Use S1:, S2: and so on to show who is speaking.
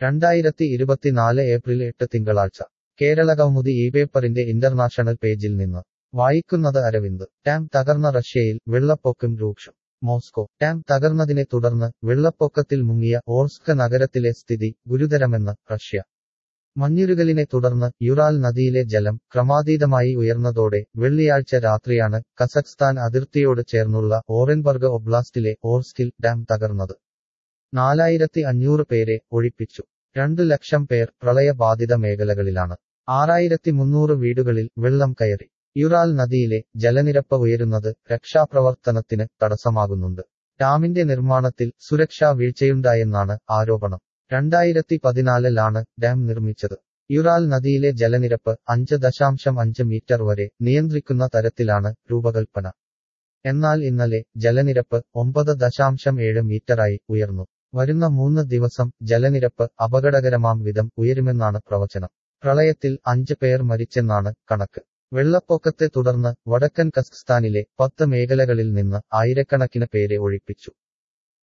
S1: രണ്ടായിരത്തി ഇരുപത്തിനാല് ഏപ്രിൽ എട്ട് തിങ്കളാഴ്ച കേരളകൗമുദി ഈ പേപ്പറിന്റെ ഇന്റർനാഷണൽ പേജിൽ നിന്ന് വായിക്കുന്നത് അരവിന്ദ് ടാം തകർന്ന റഷ്യയിൽ വെള്ളപ്പൊക്കം രൂക്ഷം മോസ്കോ ടാം തകർന്നതിനെ തുടർന്ന് വെള്ളപ്പൊക്കത്തിൽ മുങ്ങിയ ഓർസ്ക നഗരത്തിലെ സ്ഥിതി ഗുരുതരമെന്ന് റഷ്യ മഞ്ഞുരുകലിനെ തുടർന്ന് യുറാൽ നദിയിലെ ജലം ക്രമാതീതമായി ഉയർന്നതോടെ വെള്ളിയാഴ്ച രാത്രിയാണ് കസഖ്സ്ഥാൻ അതിർത്തിയോട് ചേർന്നുള്ള ഓറൻബർഗ് ഒബ്ലാസ്റ്റിലെ ഓർസ്കിൽ ഡാം തകർന്നത് നാലായിരത്തി അഞ്ഞൂറ് പേരെ ഒഴിപ്പിച്ചു രണ്ടു ലക്ഷം പേർ പ്രളയബാധിത മേഖലകളിലാണ് ആറായിരത്തി മുന്നൂറ് വീടുകളിൽ വെള്ളം കയറി യുറാൽ നദിയിലെ ജലനിരപ്പ് ഉയരുന്നത് രക്ഷാപ്രവർത്തനത്തിന് തടസ്സമാകുന്നുണ്ട് ഡാമിന്റെ നിർമ്മാണത്തിൽ സുരക്ഷാ വീഴ്ചയുണ്ടായെന്നാണ് ആരോപണം രണ്ടായിരത്തി പതിനാലിലാണ് ഡാം നിർമ്മിച്ചത് യുറാൽ നദിയിലെ ജലനിരപ്പ് അഞ്ച് ദശാംശം അഞ്ച് മീറ്റർ വരെ നിയന്ത്രിക്കുന്ന തരത്തിലാണ് രൂപകൽപ്പന എന്നാൽ ഇന്നലെ ജലനിരപ്പ് ഒമ്പത് ദശാംശം ഏഴ് മീറ്ററായി ഉയർന്നു വരുന്ന മൂന്ന് ദിവസം ജലനിരപ്പ് അപകടകരമാം വിധം ഉയരുമെന്നാണ് പ്രവചനം പ്രളയത്തിൽ അഞ്ച് പേർ മരിച്ചെന്നാണ് കണക്ക് വെള്ളപ്പൊക്കത്തെ തുടർന്ന് വടക്കൻ കസ്ഖ്സ്ഥാനിലെ പത്ത് മേഖലകളിൽ നിന്ന് ആയിരക്കണക്കിന് പേരെ ഒഴിപ്പിച്ചു